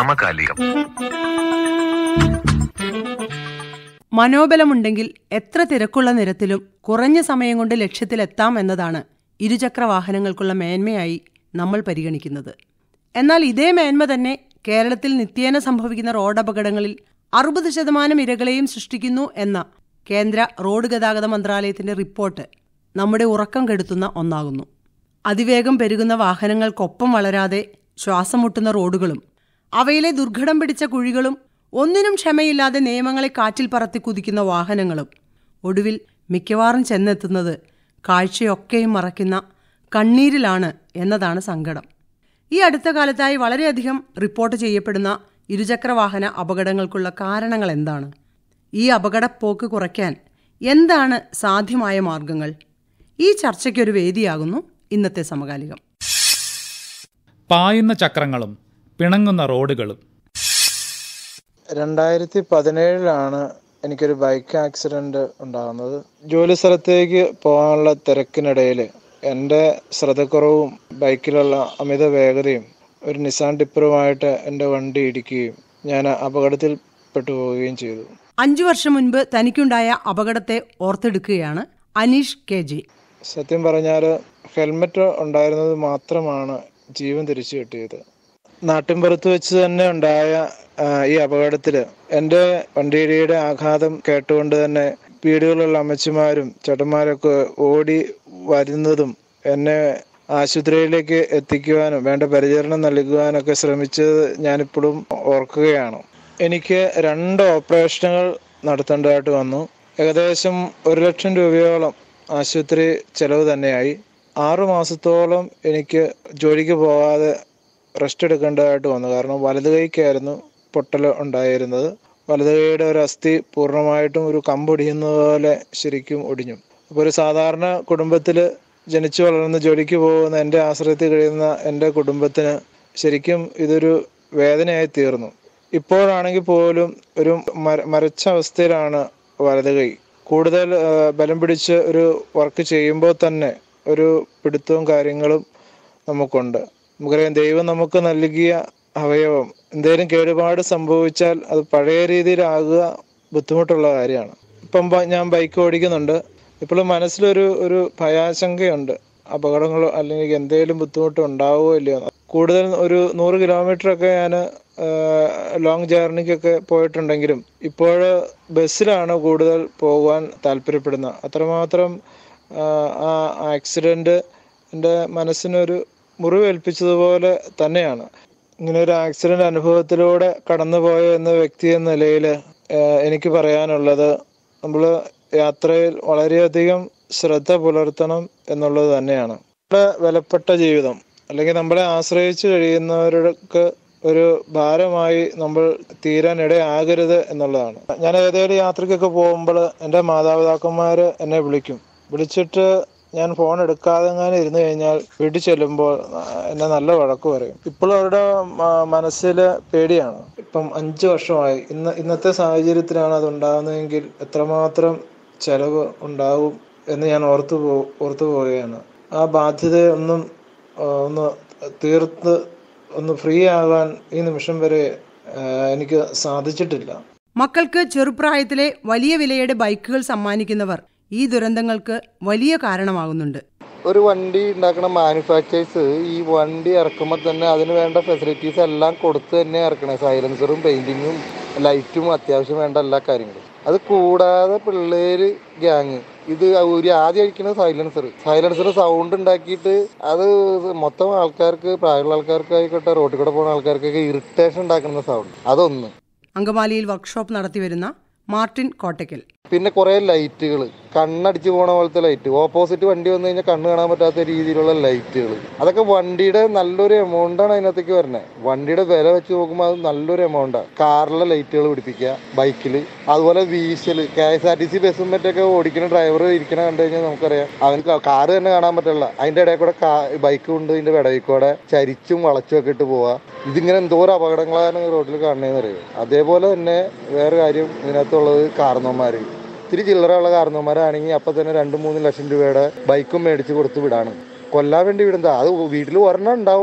സമകാലികം മനോബലമുണ്ടെങ്കിൽ എത്ര തിരക്കുള്ള നിരത്തിലും കുറഞ്ഞ സമയം കൊണ്ട് ലക്ഷ്യത്തിലെത്താം എന്നതാണ് ഇരുചക്ര വാഹനങ്ങൾക്കുള്ള മേന്മയായി നമ്മൾ പരിഗണിക്കുന്നത് എന്നാൽ ഇതേ മേന്മ തന്നെ കേരളത്തിൽ നിത്യേന സംഭവിക്കുന്ന റോഡപകടങ്ങളിൽ അറുപത് ശതമാനം ഇരകളെയും സൃഷ്ടിക്കുന്നു എന്ന കേന്ദ്ര റോഡ് ഗതാഗത മന്ത്രാലയത്തിന്റെ റിപ്പോർട്ട് നമ്മുടെ ഉറക്കം കെടുത്തുന്ന ഒന്നാകുന്നു അതിവേഗം പെരുകുന്ന വാഹനങ്ങൾക്കൊപ്പം വളരാതെ ശ്വാസം മുട്ടുന്ന റോഡുകളും അവയിലെ ദുർഘടം പിടിച്ച കുഴികളും ഒന്നിനും ക്ഷമയില്ലാതെ നിയമങ്ങളെ കാറ്റിൽ പറത്തി കുതിക്കുന്ന വാഹനങ്ങളും ഒടുവിൽ മിക്കവാറും ചെന്നെത്തുന്നത് കാഴ്ചയൊക്കെയും മറയ്ക്കുന്ന കണ്ണീരിലാണ് എന്നതാണ് സങ്കടം ഈ അടുത്ത കാലത്തായി വളരെയധികം റിപ്പോർട്ട് ചെയ്യപ്പെടുന്ന ഇരുചക്ര വാഹന അപകടങ്ങൾക്കുള്ള കാരണങ്ങൾ എന്താണ് ഈ അപകടപ്പോക്ക് കുറയ്ക്കാൻ എന്താണ് സാധ്യമായ മാർഗങ്ങൾ ഈ ചർച്ചയ്ക്കൊരു വേദിയാകുന്നു ഇന്നത്തെ സമകാലികം പായുന്ന ചക്രങ്ങളും പിണങ്ങുന്ന റോഡുകളും രണ്ടായിരത്തി പതിനേഴിലാണ് എനിക്കൊരു ബൈക്ക് ആക്സിഡന്റ് ഉണ്ടാകുന്നത് ജോലി സ്ഥലത്തേക്ക് പോകാനുള്ള തിരക്കിനിടയിൽ എൻ്റെ ശ്രദ്ധക്കുറവും ബൈക്കിലുള്ള അമിത വേഗതയും ഒരു നിസാൻ ടിപ്പറുമായിട്ട് എൻ്റെ വണ്ടി ഇടിക്കുകയും ഞാൻ അപകടത്തിൽ പെട്ടുപോവുകയും ചെയ്തു അഞ്ചു വർഷം മുൻപ് തനിക്കുണ്ടായ അപകടത്തെ ഓർത്തെടുക്കുകയാണ് അനീഷ് കെ ജി സത്യം പറഞ്ഞാൽ ഹെൽമെറ്റ് ഉണ്ടായിരുന്നത് മാത്രമാണ് ജീവൻ തിരിച്ചു കിട്ടിയത് നാട്ടിൻപുറത്ത് വെച്ച് തന്നെ ഉണ്ടായ ആ, ഈ അപകടത്തിൽ എൻ്റെ വണ്ടിയിടിയുടെ ആഘാതം കേട്ടുകൊണ്ട് തന്നെ വീടുകളിലുള്ള അമ്മച്ചിമാരും ചേട്ടന്മാരൊക്കെ ഓടി വരുന്നതും എന്നെ ആശുപത്രിയിലേക്ക് എത്തിക്കുവാനും വേണ്ട പരിചരണം നൽകുവാനൊക്കെ ശ്രമിച്ചത് ഞാനിപ്പോഴും ഓർക്കുകയാണ് എനിക്ക് രണ്ട് ഓപ്പറേഷനുകൾ നടത്തേണ്ടതായിട്ട് വന്നു ഏകദേശം ഒരു ലക്ഷം രൂപയോളം ആശുപത്രി ചെലവ് തന്നെയായി ആറു മാസത്തോളം എനിക്ക് ജോലിക്ക് പോകാതെ റെസ്റ്റ് എടുക്കേണ്ടതായിട്ട് വന്നു കാരണം വലത് കൈക്കായിരുന്നു പൊട്ടൽ ഉണ്ടായിരുന്നത് വലത് കൈയുടെ ഒരു അസ്ഥി പൂർണ്ണമായിട്ടും ഒരു കമ്പൊടിയുന്ന പോലെ ശരിക്കും ഒടിഞ്ഞു അപ്പോൾ ഒരു സാധാരണ കുടുംബത്തിൽ ജനിച്ചു വളർന്ന് ജോലിക്ക് പോകുന്ന എൻ്റെ ആശ്രയത്തിൽ കഴിയുന്ന എൻ്റെ കുടുംബത്തിന് ശരിക്കും ഇതൊരു വേദനയായി തീർന്നു ഇപ്പോഴാണെങ്കിൽ പോലും ഒരു മര മരച്ച അവസ്ഥയിലാണ് വലത് കൈ കൂടുതൽ ആ, ബലം പിടിച്ച് ഒരു വർക്ക് ചെയ്യുമ്പോൾ തന്നെ ഒരു പിടുത്തവും കാര്യങ്ങളും നമുക്കുണ്ട് നമുക്കറിയാം ദൈവം നമുക്ക് നൽകിയ അവയവം എന്തെങ്കിലും കേടുപാട് സംഭവിച്ചാൽ അത് പഴയ രീതിയിലാകുക ബുദ്ധിമുട്ടുള്ള കാര്യമാണ് ഇപ്പം ബ- ഞാൻ ബൈക്ക് ഓടിക്കുന്നുണ്ട് ഇപ്പോഴും മനസ്സിലൊരു ഒരു ഭയാശങ്കയുണ്ട് അപകടങ്ങളോ അല്ലെങ്കിൽ എന്തെങ്കിലും ബുദ്ധിമുട്ട് ഉണ്ടാവുമോ ഇല്ലയോ എന്ന്. കൂടുതൽ ഒരു നൂറ് കിലോമീറ്റർ ഒക്കെ ഞാൻ ലോങ് ജേർണിക്കൊക്കെ പോയിട്ടുണ്ടെങ്കിലും ഇപ്പോൾ ബസ്സിലാണ് കൂടുതൽ പോകുവാൻ താല്പര്യപ്പെടുന്നത് അത്രമാത്രം ആ, ആ ആക്സിഡന്റ് എൻ്റെ മനസ്സിനൊരു മുറിവേൽപ്പിച്ചതുപോലെ തന്നെയാണ് ഇങ്ങനെ ഒരു ആക്സിഡന്റ് അനുഭവത്തിലൂടെ കടന്നുപോയ എന്ന വ്യക്തി എന്ന നിലയിൽ എനിക്ക് പറയാനുള്ളത് നമ്മൾ യാത്രയിൽ വളരെയധികം ശ്രദ്ധ പുലർത്തണം എന്നുള്ളത് തന്നെയാണ് നമ്മുടെ വിലപ്പെട്ട ജീവിതം അല്ലെങ്കിൽ നമ്മളെ ആശ്രയിച്ച് കഴിയുന്നവർക്ക് ഒരു ഭാരമായി നമ്മൾ തീരാൻ ഇടയാകരുത് എന്നുള്ളതാണ് ഞാൻ ഏതെങ്കിലും യാത്രയ്ക്കൊക്കെ പോകുമ്പോൾ എൻ്റെ മാതാപിതാക്കന്മാർ എന്നെ വിളിക്കും വിളിച്ചിട്ട് ഞാൻ ഫോൺ എടുക്കാതെ എങ്ങാനും ഇരുന്ന് കഴിഞ്ഞാൽ വീട്ടിൽ ചെല്ലുമ്പോൾ ആ, എന്നെ നല്ല വഴക്ക് പറയും ഇപ്പോഴും അവരുടെ മനസ്സിൽ പേടിയാണ് ഇപ്പം അഞ്ച് വർഷമായി ഇന്ന് ഇന്നത്തെ സാഹചര്യത്തിലാണ് അത് ഉണ്ടാകുന്നതെങ്കിൽ എത്രമാത്രം ചെലവ് ഉണ്ടാവും എന്ന് ഞാൻ ഓർത്തു പോ ഓർത്തു പോവുകയാണ് ആ ബാധ്യതയൊന്നും ആ, ഒന്ന് തീർത്ത് ഒന്ന് ഫ്രീ ആകാൻ ഈ നിമിഷം വരെ ആ, എനിക്ക് സാധിച്ചിട്ടില്ല മക്കൾക്ക് ചെറുപ്രായത്തിലെ വലിയ വിലയുടെ ബൈക്കുകൾ സമ്മാനിക്കുന്നവർ ഈ ദുരന്തങ്ങൾക്ക് വലിയ കാരണമാകുന്നുണ്ട് ഒരു വണ്ടി ഉണ്ടാക്കുന്ന മാനുഫാക്ചേഴ്സ് ഈ വണ്ടി ഇറക്കുമ്പോൾ തന്നെ അതിന് വേണ്ട ഫെസിലിറ്റീസ് എല്ലാം കൊടുത്ത് തന്നെ ഇറക്കണേ സൈലൻസറും പെയിന്റിങ്ങും ലൈറ്റും അത്യാവശ്യം വേണ്ട എല്ലാ കാര്യങ്ങളും അത് കൂടാതെ പിള്ളേര് ഗ്യാങ് ഇത് ഒരു ആദ്യം അടിക്കുന്നത് സൈലൻസർ സൈലൻസർ സൗണ്ട് ഉണ്ടാക്കിയിട്ട് അത് മൊത്തം ആൾക്കാർക്ക് പ്രായമുള്ള ആൾക്കാർക്ക് ആയിക്കോട്ടെ റോട്ടിൽ കൂടെ പോകുന്ന ആൾക്കാർക്കൊക്കെ ഇറിറ്റേഷൻ ഉണ്ടാക്കുന്ന സൗണ്ട് അതൊന്ന് അങ്കമാലിയിൽ വർക്ക്ഷോപ്പ് നടത്തിവരുന്ന മാർട്ടിൻ കോട്ടയ്ക്കൽ പിന്നെ കുറേ ലൈറ്റുകൾ കണ്ണടിച്ച് പോണ പോലത്തെ ലൈറ്റ് ഓപ്പോസിറ്റ് വണ്ടി വന്നു കഴിഞ്ഞാൽ കണ്ണ് കാണാൻ പറ്റാത്ത രീതിയിലുള്ള ലൈറ്റുകൾ അതൊക്കെ വണ്ടിയുടെ നല്ലൊരു എമൗണ്ടാണ് അതിനകത്തേക്ക് വരുന്നത് വണ്ടിയുടെ വില വെച്ച് നോക്കുമ്പോൾ അത് നല്ലൊരു എമൗണ്ടാണ് കാറിലെ ലൈറ്റുകൾ പിടിപ്പിക്കുക ബൈക്കിൽ അതുപോലെ വീശൽ K S R T C ബസ്സും മറ്റൊക്കെ ഓടിക്കുന്ന ഡ്രൈവർ ഇരിക്കണ കണ്ടു കഴിഞ്ഞാൽ നമുക്കറിയാം അവന് കാറ് തന്നെ കാണാൻ പറ്റില്ല അതിന്റെ ഇടയിൽ കൂടെ ബൈക്ക് കൊണ്ട് ഇതിന്റെ ഇടയിൽ കൂടെ ചരിച്ചും വളച്ചും ഒക്കെ ഇട്ട് പോവാ ഇതിങ്ങനെ എന്തോരം അപകടങ്ങളാണ് റോഡിൽ കാണുന്നതെന്ന് അറിയാം അതേപോലെ തന്നെ വേറെ കാര്യം ഇതിനകത്തുള്ളത് കാരണവന്മാര് ഇത്തിരി ചില്ലറയുള്ള കാരണവന്മാരാണെങ്കിൽ അപ്പൊ തന്നെ രണ്ട് മൂന്ന് ലക്ഷം രൂപയുടെ ബൈക്കും മേടിച്ച് കൊടുത്ത് വിടാണ് കൊല്ലാൻ വേണ്ടി വിടുന്നതാ അത് വീട്ടിൽ ഒരെണ്ണം ഉണ്ടാവുള്ളൂ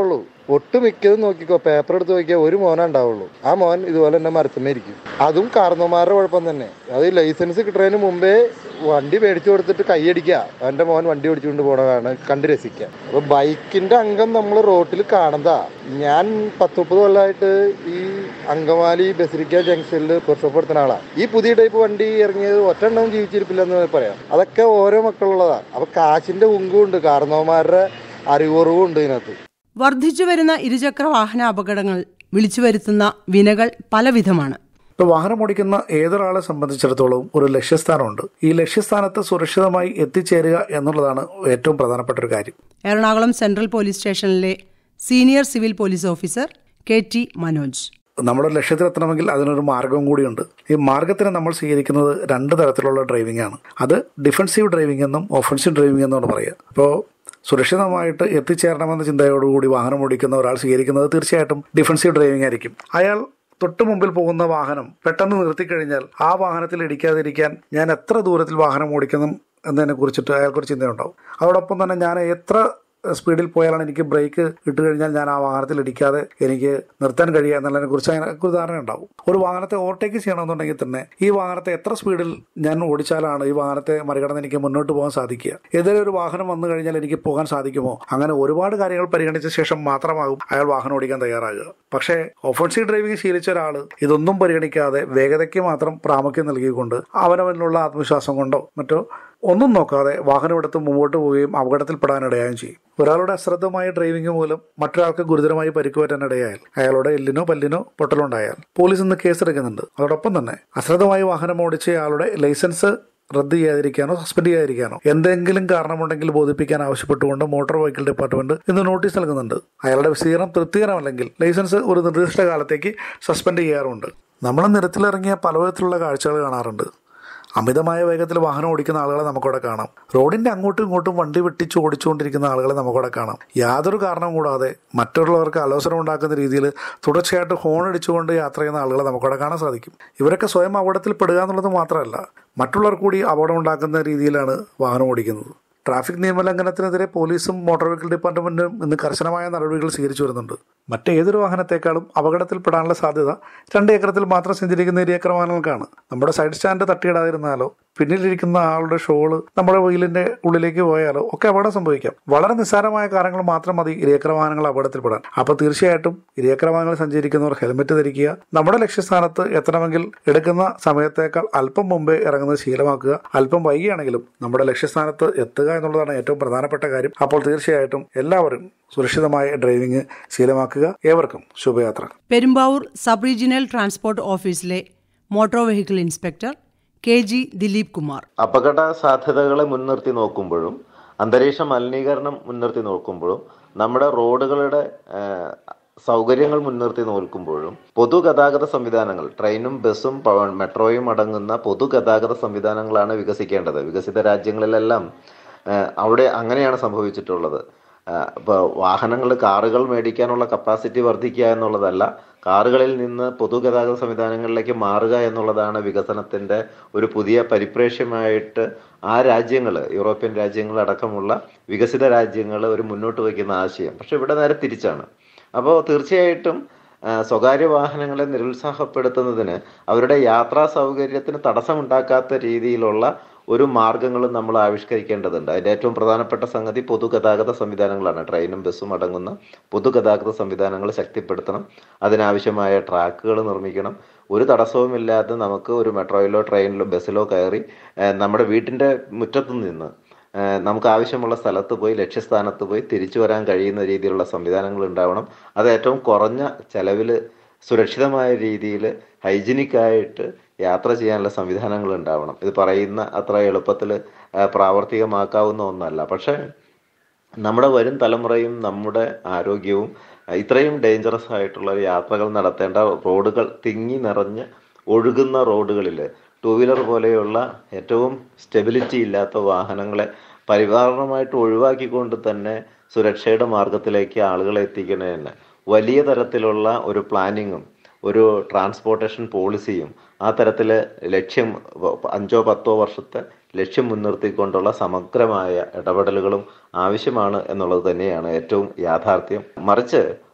ഒട്ടുമിക്കതും നോക്കിക്കോ പേപ്പർ എടുത്ത് നോക്കിയാൽ ഒരു മോനേ ഉണ്ടാവുള്ളൂ ആ മോൻ ഇതുപോലെ തന്നെ മരത്തുമ്മേ ഇരിക്കും അതും കാർന്നോമാരുടെ കുഴപ്പം തന്നെ അത് ലൈസൻസ് കിട്ടുന്നതിന് മുമ്പേ വണ്ടി മേടിച്ചു കൊടുത്തിട്ട് കൈയടിക്കുക അവൻ്റെ മോൻ വണ്ടി ഓടിച്ചുകൊണ്ട് പോണതാണ് കണ്ട് രസിക്കുക അപ്പൊ ബൈക്കിന്റെ അംഗം നമ്മൾ റോട്ടിൽ കാണുന്നതാ ഞാൻ പത്ത് മുപ്പത് കൊല്ലമായിട്ട് ഈ അങ്കമാലി ബസിലിക്ക ജംഗ്ഷനിൽ വർക്ക്ഷോപ്പ് എടുത്തുന്ന ആളാ ഈ പുതിയ ടൈപ്പ് വണ്ടി ഇറങ്ങിയത് ഒറ്റെണ്ണവും ജീവിച്ചിരിപ്പില്ലെന്ന് പറയാം അതൊക്കെ ഓരോ മക്കളുള്ളതാ അപ്പൊ കാശിന്റെ ഉങ്കും ഉണ്ട് കാരണവന്മാരുടെ അറിവുറവും ഉണ്ട് ഇതിനകത്ത് വർദ്ധിച്ചു വരുന്ന ഇരുചക്ര വാഹന അപകടങ്ങൾ വിളിച്ചു വരുത്തുന്ന വിനകൾ പലവിധമാണ് ഇപ്പോൾ വാഹനം ഓടിക്കുന്ന ഏതൊരാളെ സംബന്ധിച്ചിടത്തോളം ഒരു ലക്ഷ്യസ്ഥാനമുണ്ട് ഈ ലക്ഷ്യസ്ഥാനത്ത് സുരക്ഷിതമായി എത്തിച്ചേരുക എന്നുള്ളതാണ് ഏറ്റവും പ്രധാനപ്പെട്ട ഒരു കാര്യം എറണാകുളം സെൻട്രൽ പോലീസ് സ്റ്റേഷനിലെ senior civil police officer K T Manoj നമ്മുടെ ലക്ഷ്യത്തിലെത്തണമെങ്കിൽ അതിനൊരു മാർഗവും കൂടിയുണ്ട് ഈ മാർഗത്തിന് നമ്മൾ സ്വീകരിക്കുന്നത് രണ്ട് തരത്തിലുള്ള ഡ്രൈവിംഗ് ആണ് അത് ഡിഫൻസീവ് ഡ്രൈവിംഗ് എന്നും ഒഫൻസീവ് ഡ്രൈവിംഗ് എന്നുമാണ് പറയുക അപ്പോൾ സുരക്ഷിതമായിട്ട് എത്തിച്ചേരണമെന്ന ചിന്തയോടുകൂടി വാഹനം ഓടിക്കുന്ന ഒരാൾ സ്വീകരിക്കുന്നത് തീർച്ചയായിട്ടും ഡിഫൻസീവ് ഡ്രൈവിംഗ് ആയിരിക്കും അയാൾ തൊട്ടു മുമ്പിൽ പോകുന്ന വാഹനം പെട്ടെന്ന് നിർത്തിക്കഴിഞ്ഞാൽ ആ വാഹനത്തിൽ ഇടിക്കാതിരിക്കാൻ ഞാൻ എത്ര ദൂരത്തിൽ വാഹനം ഓടിക്കണം എന്നതിനെ കുറിച്ചിട്ട് അയാൾക്കൊരു ചിന്തയുണ്ടാവും അതോടൊപ്പം തന്നെ ഞാൻ എത്ര സ്പീഡിൽ പോയാലാണ് എനിക്ക് ബ്രേക്ക് ഇട്ട് കഴിഞ്ഞാൽ ഞാൻ ആ വാഹനത്തിൽ ഇടിക്കാതെ എനിക്ക് നിർത്താൻ കഴിയുക എന്നുള്ളതിനെ കുറിച്ച് അതിനൊക്കെ ഒരു ധാരണ ഉണ്ടാവും ഒരു വാഹനത്തെ ഓവർടേക്ക് ചെയ്യണമെന്നുണ്ടെങ്കിൽ തന്നെ ഈ വാഹനത്തെ എത്ര സ്പീഡിൽ ഞാൻ ഓടിച്ചാലാണ് ഈ വാഹനത്തെ മറികടന്ന് എനിക്ക് മുന്നോട്ട് പോകാൻ സാധിക്കുക എതിരെ ഒരു വാഹനം വന്നു കഴിഞ്ഞാൽ എനിക്ക് പോകാൻ സാധിക്കുമോ അങ്ങനെ ഒരുപാട് കാര്യങ്ങൾ പരിഗണിച്ച ശേഷം മാത്രമാകും അയാൾ വാഹനം ഓടിക്കാൻ തയ്യാറാകുക പക്ഷേ ഒഫൻസീവ് ഡ്രൈവിംഗ് ശീലിച്ച ഒരാൾ ഇതൊന്നും പരിഗണിക്കാതെ വേഗതയ്ക്ക് മാത്രം പ്രാമുഖ്യം നൽകിക്കൊണ്ട് അവനവനിലുള്ള ആത്മവിശ്വാസം കൊണ്ടോ മറ്റോ ഒന്നും നോക്കാതെ വാഹനം എടുത്ത് മുമ്പോട്ട് പോവുകയും അപകടത്തിൽപ്പെടാനിടയായും ചെയ്യും ഒരാളുടെ അശ്രദ്ധമായ ഡ്രൈവിംഗ് മൂലം മറ്റൊരാൾക്ക് ഗുരുതരമായി പരിക്ക് പറ്റാനിടയായാൽ അയാളുടെ എല്ലിനോ പല്ലിനോ പൊട്ടലുണ്ടായാൽ പോലീസ് ഇന്ന് കേസെടുക്കുന്നുണ്ട് അതോടൊപ്പം തന്നെ അശ്രദ്ധമായി വാഹനം ഓടിച്ച അയാളുടെ ലൈസൻസ് റദ്ദ് ചെയ്യാതിരിക്കാനോ സസ്പെൻഡ് ചെയ്യാതിരിക്കാനോ എന്തെങ്കിലും കാരണമുണ്ടെങ്കിൽ ബോധിപ്പിക്കാൻ ആവശ്യപ്പെട്ടുകൊണ്ട് മോട്ടോർ വെഹിക്കിൾ ഡിപ്പാർട്ട്മെന്റ് ഇന്ന് നോട്ടീസ് നൽകുന്നുണ്ട് അയാളുടെ വിശദീകരണം തൃപ്തികരമല്ലെങ്കിൽ ലൈസൻസ് ഒരു നിർദ്ദിഷ്ട കാലത്തേക്ക് സസ്പെൻഡ് ചെയ്യാറുണ്ട് നമ്മൾ നിരത്തിലിറങ്ങിയ പലവിധത്തിലുള്ള കാഴ്ചകൾ കാണാറുണ്ട് അമിതമായ വേഗത്തിൽ വാഹനം ഓടിക്കുന്ന ആളുകളെ നമുക്കവിടെ കാണാം റോഡിന്റെ അങ്ങോട്ടും ഇങ്ങോട്ടും വണ്ടി വെട്ടിച്ച് ഓടിച്ചുകൊണ്ടിരിക്കുന്ന ആളുകളെ നമുക്കവിടെ കാണാം യാതൊരു കാരണവും കൂടാതെ മറ്റുള്ളവർക്ക് അലോസരം ഉണ്ടാക്കുന്ന രീതിയിൽ തുടർച്ചയായിട്ട് ഹോൺ അടിച്ചുകൊണ്ട് യാത്ര ചെയ്യുന്ന ആളുകളെ നമുക്കവിടെ കാണാൻ സാധിക്കും ഇവരൊക്കെ സ്വയം അപകടത്തിൽ പെടുക എന്നുള്ളത് മാത്രമല്ല മറ്റുള്ളവർ കൂടി അപകടം ഉണ്ടാക്കുന്ന രീതിയിലാണ് വാഹനം ഓടിക്കുന്നത് ട്രാഫിക് നിയമലംഘനത്തിനെതിരെ പോലീസും മോട്ടോർ വെഹിക്കിൾ ഡിപ്പാർട്ട്മെന്റും ഇന്ന് കർശനമായ നടപടികൾ സ്വീകരിച്ചു വരുന്നുണ്ട് മറ്റേതൊരു വാഹനത്തെക്കാളും അപകടത്തിൽപ്പെടാനുള്ള സാധ്യത രണ്ട് ഏക്കറത്തിൽ മാത്രം സഞ്ചരിക്കുന്ന ഇരുചക്ര വാഹനങ്ങൾക്കാണ് നമ്മുടെ സൈഡ് സ്റ്റാൻഡ് തട്ടിയിടാതിരുന്നാലോ പിന്നിലിരിക്കുന്ന ആളുടെ ഷോള് നമ്മുടെ വീലിന്റെ ഉള്ളിലേക്ക് പോയാലോ ഒക്കെ അപകടം സംഭവിക്കാം വളരെ നിസ്സാരമായ കാര്യങ്ങൾ മാത്രം മതി ഇരുചക്ര വാഹനങ്ങൾ അപകടത്തിൽപ്പെടാൻ അപ്പൊ തീർച്ചയായിട്ടും ഇരുചക്ര വാഹനങ്ങൾ സഞ്ചരിക്കുന്നവർ ഹെൽമെറ്റ് ധരിക്കുക നമ്മുടെ ലക്ഷ്യസ്ഥാനത്ത് എത്തണമെങ്കിൽ എടുക്കുന്ന സമയത്തേക്കാൾ അല്പം മുമ്പേ ഇറങ്ങുന്നത് ശീലമാക്കുക അല്പം വൈകിയാണെങ്കിലും നമ്മുടെ ലക്ഷ്യസ്ഥാനത്ത് എത്തുക എന്നുള്ളതാണ് ഏറ്റവും പ്രധാനപ്പെട്ട കാര്യം അപ്പോൾ തീർച്ചയായിട്ടും എല്ലാവരും സുരക്ഷിതമായ ഡ്രൈവിംഗ് ശീലമാക്കുക ഏവർക്കും ശുഭയാത്ര പെരുമ്പാവൂർ സബ് റീജിയണൽ ട്രാൻസ്പോർട്ട് ഓഫീസിലെ motor vehicle inspector K G Dileep Kumar അപകട സാധ്യതകളെ മുൻനിർത്തി നോക്കുമ്പോഴും അന്തരീക്ഷ മലിനീകരണം മുൻനിർത്തി നോക്കുമ്പോഴും നമ്മുടെ റോഡുകളുടെ ആ, സൗകര്യങ്ങൾ മുൻനിർത്തി നോക്കുമ്പോഴും പൊതുഗതാഗത സംവിധാനങ്ങൾ ട്രെയിനും ബസ്സും പ- മെട്രോയും അടങ്ങുന്ന പൊതുഗതാഗത സംവിധാനങ്ങളാണ് വികസിക്കേണ്ടത് വികസിത രാജ്യങ്ങളിലെല്ലാം ആ, അവിടെ അങ്ങനെയാണ് സംഭവിച്ചിട്ടുള്ളത് ഇപ്പോൾ വാഹനങ്ങൾ കാറുകൾ മേടിക്കാനുള്ള കപ്പാസിറ്റി വർദ്ധിക്കുക എന്നുള്ളതല്ല കാറുകളിൽ നിന്ന് പൊതുഗതാഗത സംവിധാനങ്ങളിലേക്ക് മാറുക എന്നുള്ളതാണ് വികസനത്തിൻ്റെ ഒരു പുതിയ പരിപ്രേക്ഷ്യമായിട്ട് ആ രാജ്യങ്ങൾ യൂറോപ്യൻ രാജ്യങ്ങൾ അടക്കമുള്ള വികസിത രാജ്യങ്ങൾ ഒരു മുന്നോട്ട് വയ്ക്കുന്ന ആശയം പക്ഷെ ഇവിടെ നേരെ തിരിച്ചാണ് അപ്പോൾ തീർച്ചയായിട്ടും ആ, സ്വകാര്യ വാഹനങ്ങളെ നിരുത്സാഹപ്പെടുത്തുന്നതിന് അവരുടെ യാത്രാ സൗകര്യത്തിന് തടസ്സമുണ്ടാക്കാത്ത രീതിയിലുള്ള ഒരു മാർഗങ്ങളും നമ്മൾ ആവിഷ്കരിക്കേണ്ടതുണ്ട് അതിൻ്റെ ഏറ്റവും പ്രധാനപ്പെട്ട സംഗതി പൊതുഗതാഗത സംവിധാനങ്ങളാണ് ട്രെയിനും ബസ്സും അടങ്ങുന്ന പൊതുഗതാഗത സംവിധാനങ്ങൾ ശക്തിപ്പെടുത്തണം അതിനാവശ്യമായ ട്രാക്കുകൾ നിർമ്മിക്കണം ഒരു തടസ്സവുമില്ലാതെ നമുക്ക് ഒരു മെട്രോയിലോ ട്രെയിനിലോ ബസ്സിലോ കയറി ഏഹ്, നമ്മുടെ വീട്ടിൻ്റെ മുറ്റത്തു നിന്ന് ഏഹ്, നമുക്ക് ആവശ്യമുള്ള സ്ഥലത്ത് പോയി ലക്ഷ്യസ്ഥാനത്ത് പോയി തിരിച്ചു വരാൻ കഴിയുന്ന രീതിയിലുള്ള സംവിധാനങ്ങൾ ഉണ്ടാവണം അത് ഏറ്റവും കുറഞ്ഞ ചെലവിൽ സുരക്ഷിതമായ രീതിയിൽ ഹൈജീനിക്കായിട്ട് യാത്ര ചെയ്യാനുള്ള സംവിധാനങ്ങൾ ഉണ്ടാവണം ഇത് പറയുന്ന അത്ര എളുപ്പത്തിൽ പ്രാവർത്തികമാക്കാവുന്ന ഒന്നല്ല പക്ഷേ നമ്മുടെ വരും തലമുറയും നമ്മുടെ ആരോഗ്യവും അഹ് ഇത്രയും ഡേഞ്ചറസ് ആയിട്ടുള്ള യാത്രകൾ നടത്തേണ്ട റോഡുകൾ തിങ്ങി നിറഞ്ഞ് ഒഴുകുന്ന റോഡുകളിൽ ടൂ വീലർ പോലെയുള്ള ഏറ്റവും സ്റ്റെബിലിറ്റി ഇല്ലാത്ത വാഹനങ്ങളെ പരിപാലനമായിട്ട് ഒഴിവാക്കിക്കൊണ്ട് തന്നെ സുരക്ഷയുടെ മാർഗത്തിലേക്ക് ആളുകളെ എത്തിക്കുന്നതിന് വലിയ തരത്തിലുള്ള ഒരു പ്ലാനിങ്ങും ഒരു ട്രാൻസ്പോർട്ടേഷൻ പോളിസിയും ആ തരത്തിൽ ലക്ഷ്യം വ- അഞ്ചോ പത്തോ വർഷത്തെ ലക്ഷ്യം മുൻനിർത്തിക്കൊണ്ടുള്ള സമഗ്രമായ ഇടപെടലുകളും ആവശ്യമാണ് എന്നുള്ളത് തന്നെയാണ് ഏറ്റവും യാഥാർത്ഥ്യം മറിച്ച്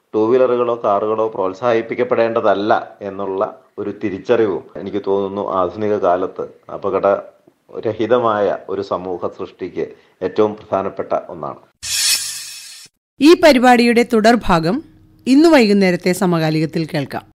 ടൂ വീലറുകളോ കാറുകളോ പ്രോത്സാഹിപ്പിക്കപ്പെടേണ്ടതല്ല എന്നുള്ള ഒരു തിരിച്ചറിവും എനിക്ക് തോന്നുന്നു ആധുനിക കാലത്ത് അപകട രഹിതമായ ഒരു സമൂഹ സൃഷ്ടിക്ക് ഏറ്റവും പ്രധാനപ്പെട്ട ഒന്നാണ് ഈ പരിപാടിയുടെ തുടർഭാഗം ഇന്ന് വൈകുന്നേരത്തെ സമകാലികത്തിൽ കേൾക്കാം